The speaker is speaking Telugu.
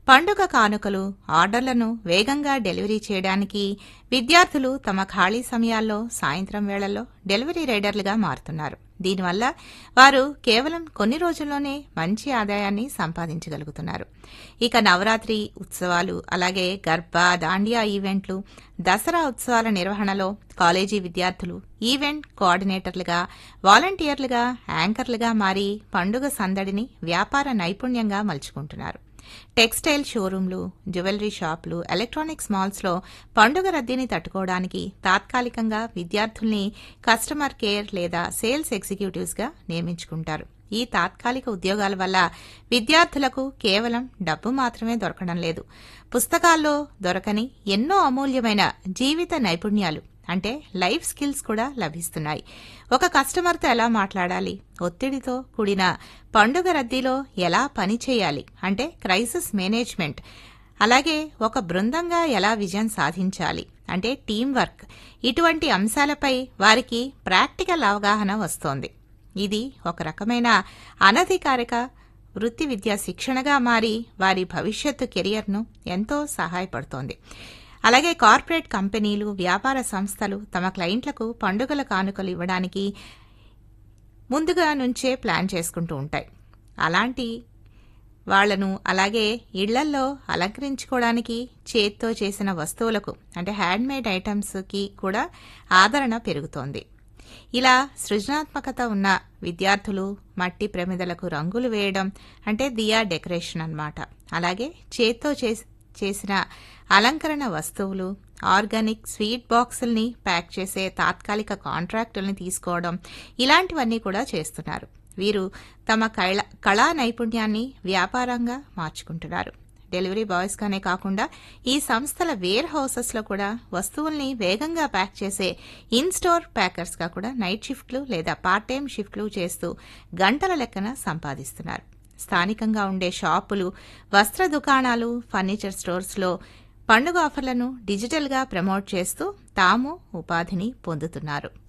పండుగ కానుకలు ఆర్డర్లను వేగంగా డెలివరీ చేయడానికి విద్యార్థులు తమ ఖాళీ సమయాల్లో సాయంత్రం వేళల్లో డెలివరీ రైడర్లుగా మారుతున్నారు దీనివల్ల వారు కేవలం కొన్ని రోజుల్లోనే మంచి ఆదాయాన్ని సంపాదించగలుగుతున్నారు ఇక నవరాత్రి ఉత్సవాలు అలాగే గర్భ దాండియా ఈవెంట్లు దసరా ఉత్సవాల నిర్వహణలో కాలేజీ విద్యార్థులు ఈవెంట్ కోఆర్డినేటర్లుగా వాలంటీర్లుగా యాంకర్లుగా మారి పండుగ సందడిని వ్యాపార నైపుణ్యంగా మలుచుకుంటున్నారు టెక్స్టైల్ షోరూంలు జ్యువెలరీ షాపులు ఎలక్ట్రానిక్స్ మాల్స్లో పండుగ రద్దీని తట్టుకోవడానికి తాత్కాలికంగా విద్యార్థుల్ని కస్టమర్ కేర్ లేదా సేల్స్ ఎగ్జిక్యూటివ్స్గా నియమించుకుంటారు ఈ తాత్కాలిక ఉద్యోగాల వల్ల విద్యార్థులకు కేవలం డబ్బు మాత్రమే దొరకడం లేదు పుస్తకాల్లో దొరకని ఎన్నో అమూల్యమైన జీవిత నైపుణ్యాలు అంటే లైఫ్ స్కిల్స్ కూడా లభిస్తున్నాయి ఒక కస్టమర్తో ఎలా మాట్లాడాలి ఒత్తిడితో కూడిన పండుగ రద్దీలో ఎలా పని చేయాలి అంటే క్రైసిస్ మేనేజ్మెంట్ అలాగే ఒక బృందంగా ఎలా విజయం సాధించాలి అంటే టీం వర్క్ ఇటువంటి అంశాలపై వారికి ప్రాక్టికల్ అవగాహన వస్తోంది ఇది ఒక రకమైన అనధికారిక వృత్తి విద్యా శిక్షణగా మారి వారి భవిష్యత్తు కెరియర్ను ఎంతో సహాయపడుతోంది అలాగే కార్పొరేట్ కంపెనీలు వ్యాపార సంస్థలు తమ క్లయింట్లకు పండుగల కానుకలు ఇవ్వడానికి ముందుగా నుంచే ప్లాన్ చేసుకుంటూ ఉంటాయి అలాంటి వాళ్లను అలాగే ఇళ్లల్లో అలంకరించుకోవడానికి చేత్తో చేసిన వస్తువులకు అంటే హ్యాండ్మేడ్ ఐటమ్స్కి కూడా ఆదరణ పెరుగుతోంది ఇలా సృజనాత్మకత ఉన్న విద్యార్థులు మట్టి ప్రమిదలకు రంగులు వేయడం అంటే దియా డెకరేషన్ అన్నమాట అలాగే చేత్తో చేసిన అలంకరణ వస్తువులు ఆర్గానిక్ స్వీట్ బాక్సుల్ని ప్యాక్ చేసే తాత్కాలిక కాంట్రాక్టుల్ని తీసుకోవడం ఇలాంటివన్నీ కూడా చేస్తున్నారు వీరు తమ కళ కళా నైపుణ్యాన్ని వ్యాపారంగా మార్చుకుంటున్నారు డెలివరీ బాయ్స్గానే కాకుండా ఈ సంస్థల వేర్ హౌసెస్లో కూడా వస్తువుల్ని వేగంగా ప్యాక్ చేసే ఇన్ స్టోర్ ప్యాకర్స్గా కూడా నైట్ షిఫ్ట్లు లేదా పార్ట్ టైం షిఫ్ట్లు చేస్తూ గంటల లెక్కన సంపాదిస్తున్నారు స్థానికంగా ఉండే షాపులు వస్త్ర దుకాణాలు ఫర్నిచర్ స్టోర్స్లో పండుగ ఆఫర్లను డిజిటల్గా ప్రమోట్ చేస్తూ తాము ఉపాధిని పొందుతున్నారు